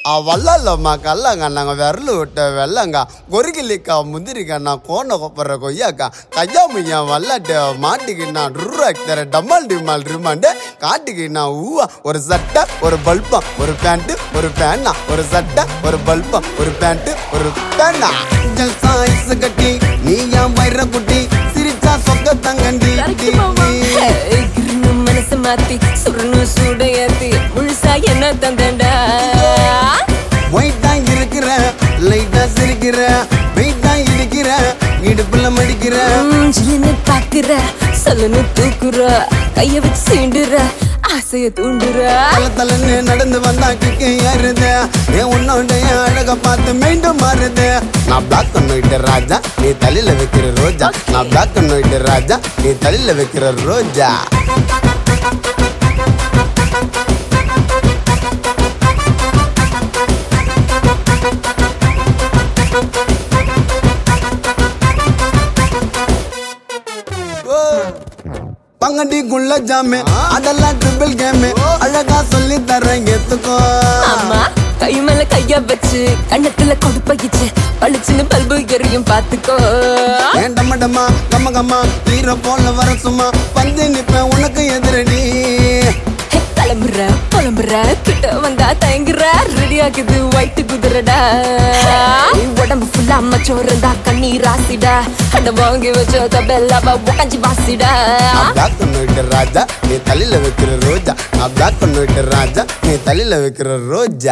ಆ ವಲ್ಲಲ್ಲಮ್ಮ ಕಲ್ಲಂಗ ನಂಗೆ ಬೆರಳು ಹುಟ್ಟ வெள்ளங்க கொரிகிலிக்கா முந்திரிக்கண்ணா கோண கொப்பற கொய்யாக்கா கையா முய்யா வல்லாட்டு மாட்டிக்கிண்ணா ருராக்தர டம்மால் டிமால் ரிமாண்டு காட்டுக்கிண்ணா ஊவா ஒரு சட்டை ஒரு பல்பம் ஒரு பேண்ட் ஒரு பேனா ஒரு சட்டை ஒரு பல்பம் ஒரு பேண்ட் ஒரு பேனா ஜல்சா ஐஸ் கட்டி நீ ஏன் வயிற குட்டி சிரிச்சா சொக்க தங்கண்டி கரெக்ட் மாமா ஹே, கிறுன்னு மனசு மாத்தி சுருன்னு சூடையாத்தி முழுசா என்ன தந்தண்டா ஒயிட்டா இருக்கிற லைட்டா சிரிக்கிற வெயிட்டா இடிக்கிற இடுப்புல மடிக்கிற ஜிலுன்னு பாக்குற சொல்லுன்னு தூக்குற கைய வச்சு சீண்டுற ஆசைய தூண்டுற தல தலன்னு நடந்து வந்தா கிக்கு ஏறுது என் உன்னோடைய அழக பார்த்து மீண்டும் மாறுது நான் பிளாக் பண்ணிட்டு ராஜா நீ தலையில வைக்கிற ரோஜா நான் பிளாக் பண்ணிட்டு ராஜா நீ தலையில வைக்கிற ரோஜா பங்கடி குள்ள ஜாமே அதெல்லாம் ட்ரிபிள் கேமே அழகா சொல்லி தரேன் எத்துக்கோ ஆமா கை மேல கைய வச்சு கண்ணத்துல கொடுப்பகிச்சு பளிச்சுன்னு பல்பு எரியும் பாத்துக்கோ ஏன் டம்ம டம்மா கம்ம கம்மா ஹீரோ போல வர சும்மா வந்து நிப்பேன் உனக்கு எதிரடி ஹே, கிளம்புற புலம்புற கிட்ட வந்தா தயங்குற ரெடி ஆகுது ஒயிட் குதிரடா உடம்பு ஃபுல்லா மச்சம் இருந்தா கண்ணீர் ராசிடா அட வாங்கி வச்ச தபெல்லாவ உடஞ்சி வாசிடா நான் பிளாக் பண்ணிட்டு ராஜா நீ தலையில வைக்கிற ரோஜா நான் பிளாக் பண்ணிட்டு ராஜா நீ தலையில வைக்கிற ரோஜா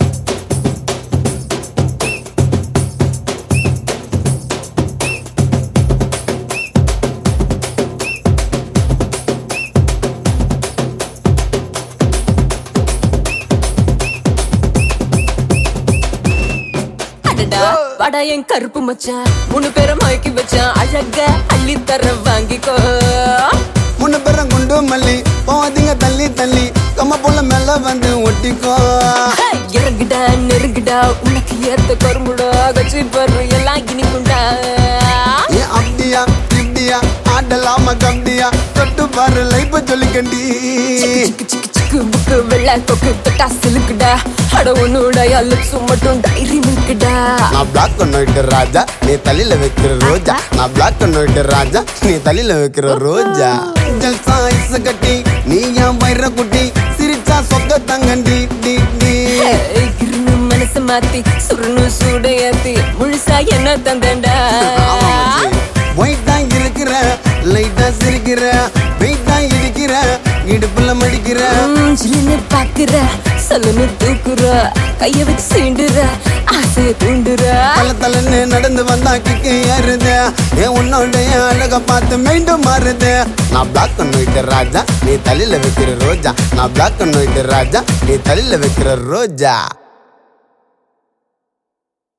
அடடா வாடா என் கருப்பு மச்சான் மூணு பேரை மயக்கி வச்சான் அழக அள்ளி தர வாங்கிக்கோ முன்ன பேரம் குண்டு மல்லி போவாதீங்க தள்ளி தள்ளி கம்ம புள்ள மேல வந்து ஒட்டிக்கோ ஹே, இறங்குடா நெருங்குடா உனக்கு ஏத்த கரும்புடா கச்சி பரு எல்லாம் இனிக்குண்டா ஏன் அப்படியா இப்படியா ஆடலாம கம்டியா தொட்டு பாரு லைஃப் சொல்லிக்கண்டி சிக்கு சிக்கு சிக்கு புக்கு வெள்ளை கொக்கு தொட்டா சிலுக்குடா அட உன்னோட லிப்ஸும் மட்டும் டைரி மில்க்குடா நான் பிளாக் பண்ணிட்டு ராஜா நீ தலையில வைக்கிற ரோஜா நான் பிளாக் பண்ணிட்டு ராஜா நீ தலையில வைக்கிற ரோஜா ஜல்சா ஐஸ் கட்டி நீ ஏன் வயிற குட்டி சிரிச்சா சொக்க தங்கண்டி டி டி ஏய், கிறுன்னு மனசு மாத்தி சுருன்னு சூடையாத்தி முழுசா என்ன தந்தண்டா ஒயிட்டா இருக்கிற லைட்டா சிரிக்கிற வெயிட்டா இடிக்கிற இடுப்புல மடிக்கிற ம், ஜில்லுன்னு பாக்குற சொல்லுன்னு தூக்குற கைய வச்சு சீண்டுற ஆசைய தூண்டுற தல தலன்னு நடந்து வந்தா கிக்கு ஏறுது என் உன்னோடைய அழக பார்த்து மீண்டும் மாறுது நான் பிளாக் பண்ணிட்டு ராஜா நீ தலையில வைக்கிற ரோஜா நான் பிளாக் பண்ணிட்டு ராஜா நீ தலையில வைக்கிற ரோஜா